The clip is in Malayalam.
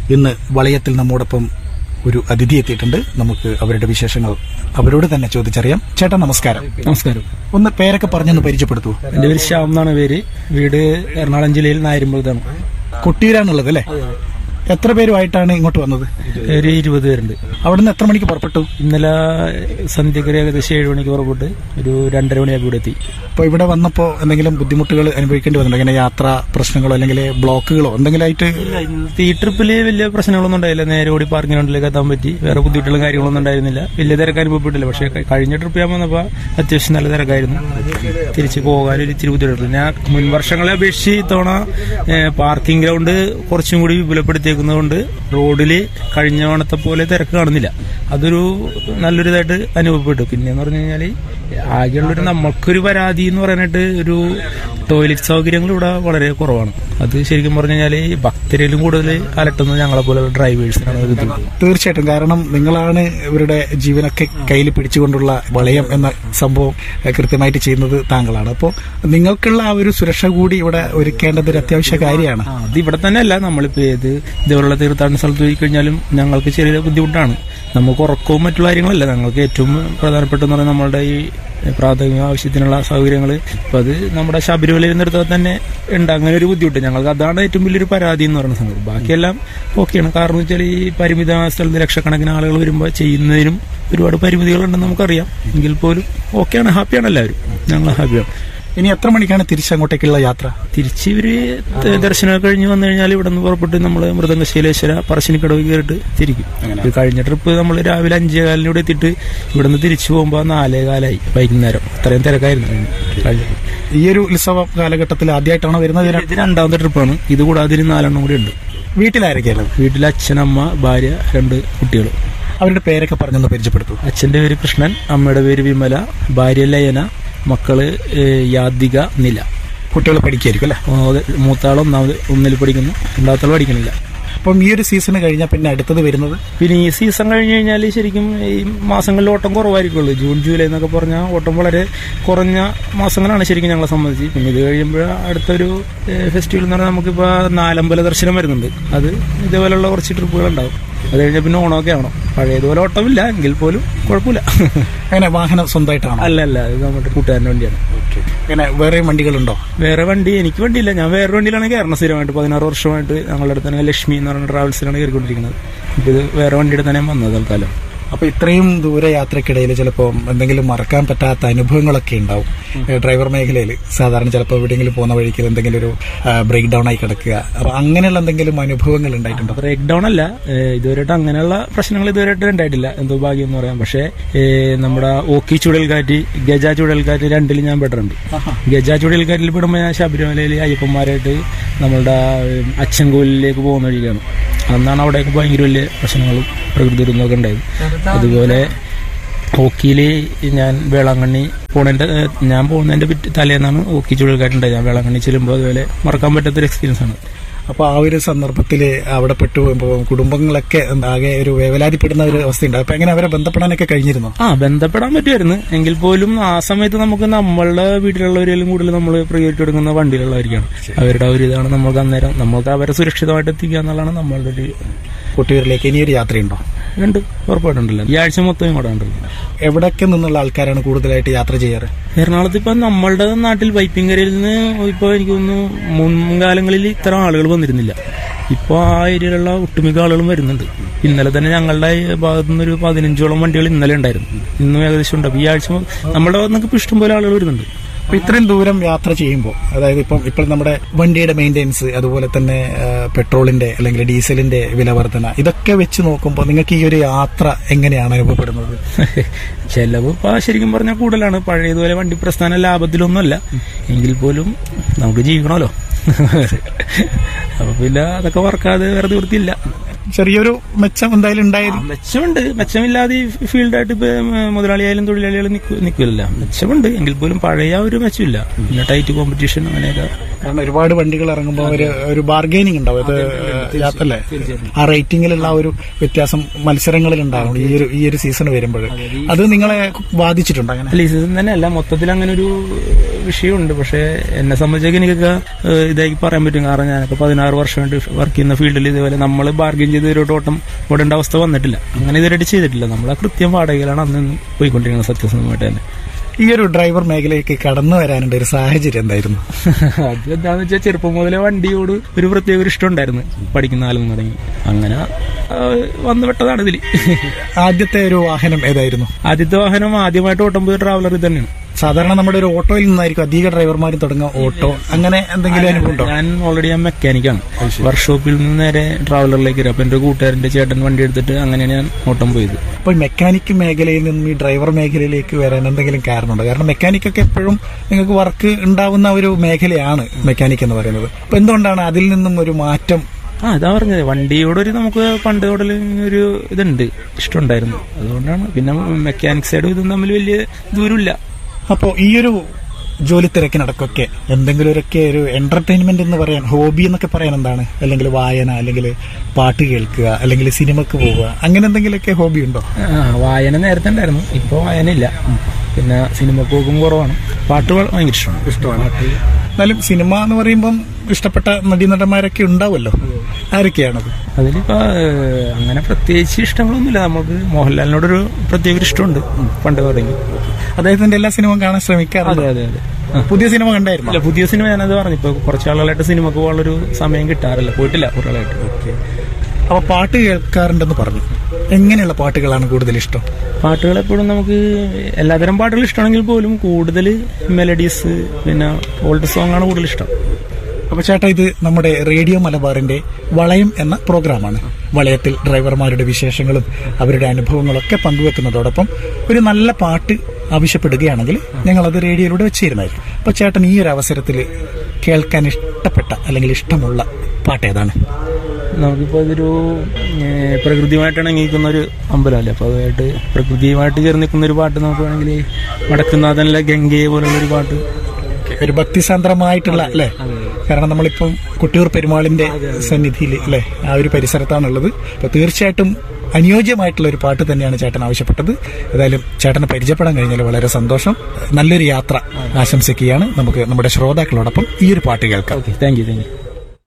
ഇന്ന് വളയത്തിൽ നമ്മോടൊപ്പം ഒരു അതിഥി എത്തിയിട്ടുണ്ട് നമുക്ക് അവരുടെ വിശേഷങ്ങൾ അവരോട് തന്നെ ചോദിച്ചറിയാം ചേട്ടാ നമസ്കാരം നമസ്കാരം ഒന്ന് പേരൊക്കെ പറഞ്ഞൊന്ന് പരിചയപ്പെടുത്തൂ എന്റെ പേര് ശ്യാം എന്നാണ് പേര് വീട് എറണാകുളം ജില്ലയിൽ നായരുമ്പുറത്താണ് കൊട്ടിയൂരാന്നുള്ളത് അല്ലേ എത്ര പേരുമായിട്ടാണ് ഇങ്ങോട്ട് വന്നത് ഒരു ഇരുപത് പേരുണ്ട് അവിടുന്ന് എത്ര മണിക്ക് പുറപ്പെട്ടു ഇന്നലെ സന്ധ്യക്ക് ഒരു ഏകദേശം ഏഴ് മണിക്ക് പുറപ്പെട്ട് ഒരു രണ്ടര മണിയാകുമ്പോൾ ഇവിടെ എത്തി അപ്പോൾ ഇവിടെ വന്നപ്പോൾ എന്തെങ്കിലും ബുദ്ധിമുട്ടുകൾ അനുഭവിക്കേണ്ടി വന്നിട്ടുണ്ടോ ഇങ്ങനെ യാത്രാ പ്രശ്നങ്ങളോ അല്ലെങ്കിൽ ബ്ലോക്കുകളോ എന്തെങ്കിലും ആയിട്ട് ഈ ട്രിപ്പില് വലിയ പ്രശ്നങ്ങളൊന്നും ഉണ്ടായില്ല നേരെ ഓടി പാർക്കിംഗ് റൗണ്ടിലേക്ക് എത്താൻ പറ്റി വേറെ ബുദ്ധിമുട്ടുള്ള കാര്യങ്ങളൊന്നും ഉണ്ടായിരുന്നില്ല വലിയ തിരക്ക് അനുഭവപ്പെട്ടില്ല പക്ഷേ ക- കഴിഞ്ഞ ട്രിപ്പ് ഞാൻ വന്നപ്പോൾ അത്യാവശ്യം നല്ല തിരക്കായിരുന്നു തിരിച്ച് പോകാൻ ഒരു ഇച്ചിരി ബുദ്ധിമുട്ടുണ്ട് ഞാൻ മുൻ വർഷങ്ങളെ അപേക്ഷിച്ച് ഇത്തവണ പാർക്കിംഗ് ഗ്രൗണ്ട് കുറച്ചും കൂടി വിപുലപ്പെടുത്തിയേക്കുന്നതുകൊണ്ട് റോഡില് കഴിഞ്ഞ ഓണത്തെ പോലെ തിരക്ക് കാണുന്നില്ല അതൊരു നല്ലൊരു ഇതായിട്ട് അനുഭവപ്പെട്ടു പിന്നെ എന്ന് പറഞ്ഞു കഴിഞ്ഞാൽ ആകെയുള്ളൊരു നമ്മൾക്കൊരു പരാതി എന്ന് പറയാനായിട്ട് ഒരു ടോയ്ലറ്റ് സൗകര്യങ്ങൾ ഇവിടെ വളരെ കുറവാണ് അത് ശരിക്കും പറഞ്ഞു കഴിഞ്ഞാൽ ഈ ഭക്തരിലും കൂടുതൽ അലട്ടുന്നത് ഞങ്ങളെ പോലെയുള്ള ഡ്രൈവേഴ്സിനാണ് ഒരു ഇത് തീർച്ചയായിട്ടും കാരണം നിങ്ങളാണ് ഇവരുടെ ജീവനൊക്കെ കയ്യിൽ പിടിച്ചുകൊണ്ടുള്ള വളയം എന്ന സംഭവം എഹ്, കൃത്യമായിട്ട് ചെയ്യുന്നത് താങ്കളാണ് അപ്പോൾ നിങ്ങൾക്കുള്ള ആ ഒരു സുരക്ഷ കൂടി ഇവിടെ ഒരുക്കേണ്ടത് ഒരു അത്യാവശ്യ കാര്യമാണ് ആ, അത് ഇവിടെ തന്നെ അല്ല നമ്മളിപ്പോ ഏത് ഇതേപോലുള്ള തീർത്ഥാടന സ്ഥലത്ത് പോയി കഴിഞ്ഞാലും ഞങ്ങൾക്ക് ചെറിയ ബുദ്ധിമുട്ടാണ് നമുക്ക് ഉറക്കവും മറ്റുള്ള കാര്യങ്ങളല്ല ഞങ്ങൾക്ക് ഏറ്റവും പ്രധാനപ്പെട്ടെന്ന് പറയുന്നത് നമ്മളുടെ ഈ പ്രാഥമിക ആവശ്യത്തിനുള്ള സൗകര്യങ്ങൾ ഇപ്പൊ അത് നമ്മുടെ ശബരിമലയിൽ നിന്നെടുത്താൽ തന്നെ ഉണ്ട് അങ്ങനെ ഒരു ബുദ്ധിമുട്ട് ഞങ്ങൾക്ക് അതാണ് ഏറ്റവും വലിയൊരു പരാതി എന്ന് പറയുന്ന സംഗതി ബാക്കിയെല്ലാം ഓക്കെയാണ് കാരണം വെച്ചാൽ ഈ പരിമിതമായ സ്ഥലത്ത് ലക്ഷക്കണക്കിന് ആളുകൾ വരുമ്പോൾ ചെയ്യുന്നതിനും ഒരുപാട് പരിമിതികളുണ്ടെന്ന് നമുക്കറിയാം എങ്കിൽ പോലും ഓക്കെയാണ് ഹാപ്പിയാണ് എല്ലാവരും ഞങ്ങൾ ഹാപ്പിയാണ് ഇനി എത്ര മണിക്കാണ് തിരിച്ചങ്ങോട്ടേക്കുള്ള യാത്ര തിരിച്ച് ഇവര് ത- ദർശനം കഴിഞ്ഞ് വന്നു കഴിഞ്ഞാൽ ഇവിടെ നിന്ന് പുറപ്പെട്ട് നമ്മൾ മൃദംഗശീലേശ്വര പറശ്ശിനിക്കടവ് കയറിയിട്ട് തിരിക്കും ഇത് കഴിഞ്ഞ ട്രിപ്പ് നമ്മൾ രാവിലെ അഞ്ചേ കാലിന് ഇവിടെ എത്തിയിട്ട് ഇവിടെ നിന്ന് തിരിച്ചു പോകുമ്പോൾ നാലേ കാലായി വൈകുന്നേരം അത്രയും തിരക്കായിരുന്നു കഴിഞ്ഞ trip. ഈ ഒരു ഉത്സവ കാലഘട്ടത്തിൽ ആദ്യമായിട്ടാണ് വരുന്നത് ഇതിന് ഇത് രണ്ടാമത്തെ ട്രിപ്പാണ് ഇത് കൂടാതെ ഇനി നാലെണ്ണം കൂടി ഉണ്ട് വീട്ടിലായിരിക്കും വീട്ടിൽ അച്ഛൻ അമ്മ ഭാര്യ രണ്ട് കുട്ടികൾ അവരുടെ പേരൊക്കെ പറഞ്ഞൊന്ന് പരിചയപ്പെടുത്തു അച്ഛന്റെ പേര് കൃഷ്ണൻ അമ്മയുടെ പേര് വിമല ഭാര്യ ലയന മക്കള് ഏഹ്, യാദിക നില കുട്ടികൾ പഠിക്കായിരിക്കും അല്ലേ ഓ, മൂത്താൾ ഒന്നാമത് ഒന്നിൽ പഠിക്കുന്നു രണ്ടാമത്താൾ പഠിക്കുന്നില്ല അപ്പം ഈ ഒരു സീസൺ കഴിഞ്ഞാൽ പിന്നെ അടുത്തത് വരുന്നത് പിന്നെ ഈ സീസൺ കഴിഞ്ഞ് കഴിഞ്ഞാൽ ശരിക്കും ഈ മാസങ്ങളിൽ ഓട്ടം കുറവായിരിക്കുള്ളൂ ജൂൺ ജൂലൈ എന്നൊക്കെ പറഞ്ഞാൽ ഓട്ടം വളരെ കുറഞ്ഞ മാസങ്ങളാണ് ശരിക്കും ഞങ്ങളെ സംബന്ധിച്ച് പിന്നെ ഇത് കഴിയുമ്പോൾ അടുത്തൊരു ഫെസ്റ്റിവൽ എന്ന് പറഞ്ഞാൽ നമുക്കിപ്പോൾ നാലമ്പല ദർശനം വരുന്നുണ്ട് അത് ഇതേപോലെയുള്ള കുറച്ച് ട്രിപ്പുകൾ ഉണ്ടാവും അത് കഴിഞ്ഞാൽ പിന്നെ ഓണമൊക്കെ ആവണം പഴയതുപോലെ ഓട്ടമില്ല എങ്കിൽ പോലും കുഴപ്പമില്ല അങ്ങനെ വാഹനം സ്വന്തമായിട്ടാണോ അല്ല അല്ല ഇത് നമ്മുടെ കൂട്ടുകാരൻ്റെ വണ്ടിയാണ് അങ്ങനെ വേറെ വണ്ടികളുണ്ടോ വേറെ വണ്ടി എനിക്ക് വണ്ടിയില്ല ഞാൻ വേറെ വണ്ടിയിലാണ് കയറണം സ്ഥിരമായിട്ട് പതിനാറ് വർഷമായിട്ട് ഞങ്ങളുടെ അടുത്ത് തന്നെ ലക്ഷ്മി എന്ന് പറയുന്ന ട്രാവൽസിലാണ് കയറിക്കൊണ്ടിരിക്കുന്നത് ഇപ്പൊ ഇത് വേറെ വണ്ടിയുടെ തന്നെ വന്നത് തൽക്കാലം അപ്പൊ ഇത്രയും ദൂര യാത്രക്കിടയിൽ ചിലപ്പോൾ എന്തെങ്കിലും മറക്കാൻ പറ്റാത്ത അനുഭവങ്ങളൊക്കെ ഉണ്ടാവും ഏഹ് ഡ്രൈവർ മേഖലയിൽ സാധാരണ ചിലപ്പോൾ എവിടെയെങ്കിലും പോകുന്ന വഴിക്ക് എന്തെങ്കിലും ഒരു ബ്രേക്ക് ഡൗൺ ആയി കിടക്കുക അപ്പൊ അങ്ങനെയുള്ള എന്തെങ്കിലും അനുഭവങ്ങൾ ഉണ്ടായിട്ടുണ്ടോ ബ്രേക്ക് ഡൗൺ അല്ല ഏഹ് ഇതുവരെയായിട്ട് അങ്ങനെയുള്ള പ്രശ്നങ്ങൾ ഇതുവരെയായിട്ട് ഉണ്ടായിട്ടില്ല എന്തോ ഭാഗ്യം എന്ന് പറയാം പക്ഷേ ഏഹ് നമ്മുടെ ഓക്കി ചുഴൽക്കാറ്റ് ഗജ ചുഴൽക്കാറ്റ് രണ്ടിൽ ഞാൻ പെട്ടിട്ടുണ്ട് ഗജ ചുഴൽക്കാറ്റിൽ പെടുമ്പോൾ ഞാൻ ശബരിമലയിൽ അയ്യപ്പന്മാരായിട്ട് നമ്മളുടെ ഏഹ് അച്ചൻകോലിലേക്ക് പോകുന്ന വഴിയിലാണ് അന്നാണ് അവിടെയൊക്കെ ഭയങ്കര വലിയ പ്രശ്നങ്ങളും പ്രകൃതി ദുരന്തമൊക്കെ ഉണ്ടായത് അതുപോലെ ഓക്കിയില് ഞാൻ വേളാങ്കണ്ണി പോണതിന്റെ ഏഹ് ഞാൻ പോകുന്നതിന്റെ പിറ്റേ തലേന്നാണ് ഓക്കി ചുഴൽക്കാറ്റുണ്ടായത് ഞാൻ വേളാങ്കണ്ണി ചെല്ലുമ്പോൾ അതുപോലെ മറക്കാൻ പറ്റാത്തൊരു എക്സ്പീരിയൻസ് ആണ് അപ്പൊ ആ ഒരു സന്ദർഭത്തിൽ അവിടെ പെട്ടു പോകുമ്പോൾ കുടുംബങ്ങളൊക്കെ ആകെ ഒരു വേവലാതിപ്പെടുന്ന ഒരു അവസ്ഥയുണ്ട് അപ്പൊ എങ്ങനെ അവരെ ബന്ധപ്പെടാനൊക്കെ കഴിഞ്ഞിരുന്നോ ആ ബന്ധപ്പെടാൻ പറ്റുമായിരുന്നു എങ്കിൽ പോലും ആ സമയത്ത് നമുക്ക് നമ്മളുടെ വീട്ടിലുള്ളവരെല്ലാം കൂടുതൽ നമ്മൾ പ്രയോറിറ്റി കൊടുക്കുന്ന വണ്ടിയിലുള്ളവർക്കാണ് അവരുടെ ഒരു ഇതാണ് നമ്മൾക്ക് അന്നേരം നമ്മൾക്ക് അവരെ സുരക്ഷിതമായിട്ട് എത്തിക്കുക എന്നുള്ളതാണ് നമ്മളുടെ ഒരു കൊട്ടിയൂരിലേക്ക് ഇനിയൊരു യാത്രയുണ്ടോ ഉണ്ട് ഉറപ്പായിട്ടുണ്ടല്ലോ ഈ ആഴ്ച മൊത്തം ഇങ്ങോട്ട് ഉണ്ടല്ലോ എവിടൊക്കെ നിന്നുള്ള ആൾക്കാരാണ് കൂടുതലായിട്ട് യാത്ര ചെയ്യാറ് എറണാകുളത്ത് ഇപ്പൊ നമ്മളുടെ നാട്ടിൽ വൈപ്പിങ്കരയിൽ നിന്ന് ഇപ്പൊ എനിക്ക് തോന്നുന്നു മുൻകാലങ്ങളിൽ ഇത്തരം ആളുകൾ വന്നിരുന്നില്ല ഇപ്പോൾ ആ ഏരിയയിലുള്ള ഒട്ടുമിക്ക ആളുകളും വരുന്നുണ്ട് ഇന്നലെ തന്നെ ഞങ്ങളുടെ ഈ ഭാഗത്തു നിന്ന് ഒരു പതിനഞ്ചോളം വണ്ടികൾ ഇന്നലെ ഉണ്ടായിരുന്നു ഇന്നും ഏകദേശം ഉണ്ട് അപ്പൊ ഈ ആഴ്ച നമ്മുടെ ഭാഗത്ത് നിന്നൊക്കെ ഇപ്പൊ ഇഷ്ടംപോലെ ആളുകൾ വരുന്നുണ്ട് അപ്പൊ ഇത്രയും ദൂരം യാത്ര ചെയ്യുമ്പോൾ അതായത് ഇപ്പം ഇപ്പോൾ നമ്മുടെ വണ്ടിയുടെ മെയിൻ്റെനൻസ് അതുപോലെ തന്നെ ആ, പെട്രോളിന്റെ അല്ലെങ്കിൽ ഡീസലിന്റെ വില വർധന ഇതൊക്കെ വെച്ച് നോക്കുമ്പോൾ നിങ്ങൾക്ക് ഈ ഒരു യാത്ര എങ്ങനെയാണ് അനുഭവപ്പെടുന്നത് ചെലവ് ഇപ്പൊ ശരിക്കും പറഞ്ഞാൽ കൂടുതലാണ് പഴയതുപോലെ വണ്ടി പ്രസ്ഥാന ലാഭത്തിലൊന്നുമല്ല എങ്കിൽ പോലും നമുക്ക് ജീവിക്കണമല്ലോ അപ്പൊ പിന്നെ അതൊക്കെ വർക്കാതെ വേറെ നിവൃത്തിയില്ല ചെറിയൊരു മെച്ചം എന്തായാലും ഉണ്ടായിരുന്നു മെച്ചമുണ്ട് മെച്ചമില്ലാതെ ഈ ഫീൽഡായിട്ട് ഇപ്പൊ മുതലാളിയായാലും തൊഴിലാളിയായാലും നിൽക്കില്ല മെച്ചമുണ്ട് എങ്കിൽ പോലും പഴയ ഒരു മെച്ചമില്ല പിന്നെ ടൈറ്റ് കോമ്പറ്റീഷൻ അങ്ങനെയൊക്കെ കാരണം ഒരുപാട് വണ്ടികൾ ഇറങ്ങുമ്പോൾ ഒരു ഒരു ബാർഗൈനിങ് ഉണ്ടാവും അത് യാത്ര അല്ലേ ആ റേറ്റിംഗിലുള്ള ആ ഒരു വ്യത്യാസം മത്സരങ്ങളിൽ ഉണ്ടാവും ഈ ഒരു ഈ ഒരു സീസൺ വരുമ്പോൾ അത് നിങ്ങളെ ബാധിച്ചിട്ടുണ്ട് അങ്ങനെ അല്ല ഈ സീസൺ തന്നെയല്ല മൊത്തത്തിൽ അങ്ങനെ ഒരു വിഷയമുണ്ട് പക്ഷേ എന്നെ സംബന്ധിച്ചൊക്കെ എനിക്കൊക്കെ ഏഹ്, ഇതായി പറയാൻ പറ്റും കാരണം ഞാനൊക്കെ പതിനാറ് വർഷമായിട്ട് വർക്ക് ചെയ്യുന്ന ഫീൽഡിൽ ഇതുപോലെ നമ്മൾ ബാർഗെയിൻ ചെയ്ത് ഒരു ടോട്ടം ഓടേണ്ട അവസ്ഥ വന്നിട്ടില്ല അങ്ങനെ ഇതുവരെയായിട്ട് ചെയ്തിട്ടില്ല നമ്മൾ ആ കൃത്യം വാടകയിലാണ് അന്ന് പോയിക്കൊണ്ടിരിക്കുന്നത് സത്യസന്ധമായിട്ട് തന്നെ ഈ ഒരു ഡ്രൈവർ മേഖലയിലേക്ക് കടന്നു വരാനുള്ള ഒരു സാഹചര്യം എന്തായിരുന്നു അത് എന്താന്ന് വെച്ചാൽ ചെറുപ്പം മുതലേ വണ്ടിയോട് ഒരു പ്രത്യേക ഒരു ഇഷ്ടം ഉണ്ടായിരുന്നു പഠിക്കുന്ന കാലം തുടങ്ങി അങ്ങനെ ആ, വന്നു പെട്ടതാണ് ഇതിൽ ആദ്യത്തെ ഒരു വാഹനം ഏതായിരുന്നു ആദ്യത്തെ വാഹനം ആദ്യമായിട്ട് ഓട്ടം പോയ ട്രാവലർ തന്നെയാണ് സാധാരണ നമ്മുടെ ഒരു ഓട്ടോയിൽ നിന്നായിരിക്കും അധിക ഡ്രൈവർമാരും തുടങ്ങുക ഓട്ടോ അങ്ങനെ എന്തെങ്കിലും അനുഭവം ഉണ്ടോ ഞാൻ ഓൾറെഡി ഞാൻ മെക്കാനിക്കാണ് വർക്ക്ഷോപ്പിൽ നിന്ന് നേരെ ട്രാവലറിലേക്ക് വരും അപ്പൊ എന്റെ കൂട്ടുകാരന്റെ ചേട്ടൻ വണ്ടി എടുത്തിട്ട് അങ്ങനെയാണ് ഞാൻ ഓട്ടം പോയത് അപ്പൊ ഈ മെക്കാനിക് മേഖലയിൽ നിന്നും ഈ ഡ്രൈവർ മേഖലയിലേക്ക് വരാൻ എന്തെങ്കിലും കാരണമുണ്ടോ കാരണം മെക്കാനിക് ഒക്കെ എപ്പോഴും നിങ്ങൾക്ക് വർക്ക് ഉണ്ടാവുന്ന ഒരു മേഖലയാണ് മെക്കാനിക് എന്ന് പറയുന്നത് അപ്പൊ എന്തുകൊണ്ടാണ് അതിൽ നിന്നും ഒരു മാറ്റം ആ അതാ പറഞ്ഞത് വണ്ടിയോടൊരു നമുക്ക് പണ്ട് മുതൽ ഒരു ഇതുണ്ട് ഇഷ്ടമുണ്ടായിരുന്നു അതുകൊണ്ടാണ് പിന്നെ മെക്കാനിക് സൈഡും ഇതും തമ്മിൽ വലിയ ദൂരമില്ല അപ്പോൾ ഈ ഒരു ജോലി തിരക്കിനടക്കൊക്കെ എന്തെങ്കിലും ഒരൊക്കെ ഒരു എന്റർടൈൻമെന്റ് എന്ന് പറയാൻ ഹോബി എന്നൊക്കെ പറയാൻ എന്താണ് അല്ലെങ്കിൽ വായന അല്ലെങ്കിൽ പാട്ട് കേൾക്കുക അല്ലെങ്കിൽ സിനിമക്ക് പോവുക അങ്ങനെ എന്തെങ്കിലുമൊക്കെ ഹോബി ഉണ്ടോ ആ, വായന നേരത്തെ ഉണ്ടായിരുന്നു ഇപ്പോൾ വായന ഇല്ല പിന്നെ സിനിമ പോകും കുറവാണ് പാട്ട് ഭ- ഭയങ്കര ഇഷ്ടമാണ് ഇഷ്ടമാണ് എന്നാലും സിനിമ എന്ന് പറയുമ്പം ഇഷ്ടപ്പെട്ട നടീനടന്മാരൊക്കെ ഉണ്ടാവുമല്ലോ ആരൊക്കെയാണത് അതിലിപ്പോ ഏഹ്, അങ്ങനെ പ്രത്യേകിച്ച് ഇഷ്ടങ്ങളൊന്നുമില്ല നമുക്ക് മോഹൻലാലിനോടൊരു പ്രത്യേക ഒരു ഇഷ്ടമുണ്ട് പണ്ട് തുടങ്ങി അദ്ദേഹത്തിന്റെ എല്ലാ സിനിമയും കാണാൻ ശ്രമിക്കാറുണ്ട് അതെ അതെ അതെ ആ. പുതിയ സിനിമ കണ്ടായിരുന്നു ഇല്ല പുതിയ സിനിമ ഞാനത് പറഞ്ഞു ഇപ്പൊ കുറച്ച് ആളുകളായിട്ട് സിനിമക്ക് പോകാനുള്ളൊരു സമയം കിട്ടാറില്ല പോയിട്ടില്ല കുറേ ആളായിട്ട് അപ്പൊ പാട്ട് കേൾക്കാറുണ്ടെന്ന് പറഞ്ഞു എങ്ങനെയുള്ള പാട്ടുകളാണ് കൂടുതൽ ഇഷ്ടം പാട്ടുകൾ എപ്പോഴും നമുക്ക് എല്ലാതരം പാട്ടുകൾ ഇഷ്ടമാണെങ്കിൽ പോലും കൂടുതൽ മെലഡീസ് പിന്നെ ഓൾഡ് സോങ് ആണ് കൂടുതൽ ഇഷ്ടം അപ്പൊ ചേട്ടാ ഇത് നമ്മുടെ റേഡിയോ മലബാറിന്റെ വളയം എന്ന പ്രോഗ്രാമാണ് വളയത്തിൽ ഡ്രൈവർമാരുടെ വിശേഷങ്ങളും അവരുടെ അനുഭവങ്ങളൊക്കെ പങ്കുവെക്കുന്നതോടൊപ്പം ഒരു നല്ല പാട്ട് ആവശ്യപ്പെടുകയാണെങ്കിൽ ഞങ്ങൾ അത് റേഡിയോയിലൂടെ വെച്ചിരുന്നായിരിക്കും അപ്പൊ ചേട്ടൻ ഈ ഒരു അവസരത്തിൽ കേൾക്കാൻ ഇഷ്ടപ്പെട്ട അല്ലെങ്കിൽ ഇഷ്ടമുള്ള പാട്ട് ഏതാണ് നമുക്കിപ്പോൾ ഇതൊരു ഏഹ്, പ്രകൃതിയുമായിട്ടാണ് ഇണങ്ങിക്കുന്ന ഒരു അമ്പലമല്ലേ അപ്പോൾ അതുമായിട്ട് പ്രകൃതിയുമായിട്ട് ചേർന്ന് നിൽക്കുന്ന ഒരു പാട്ട് നമുക്ക് വേണമെങ്കിൽ വടക്കുന്നാഥനിലെ ഗംഗയെ പോലുള്ള ഒരു പാട്ട് ഒരു ഭക്തിസാന്ദ്രമായിട്ടുള്ള അല്ലേ കാരണം നമ്മളിപ്പം കുട്ടിയൂർ പെരുമാളിന്റെ സന്നിധിയിൽ അല്ലെ ആ ഒരു പരിസരത്താണുള്ളത് അപ്പൊ തീർച്ചയായിട്ടും അനുയോജ്യമായിട്ടുള്ള ഒരു പാട്ട് തന്നെയാണ് ചേട്ടൻ ആവശ്യപ്പെട്ടത് ഏതായാലും ചേട്ടനെ പരിചയപ്പെടാൻ കഴിഞ്ഞാൽ വളരെ സന്തോഷം നല്ലൊരു യാത്ര ആശംസിക്കുകയാണ് നമുക്ക് നമ്മുടെ ശ്രോതാക്കളോടൊപ്പം ഈ ഒരു പാട്ട് കേൾക്കാം okay thank you thank U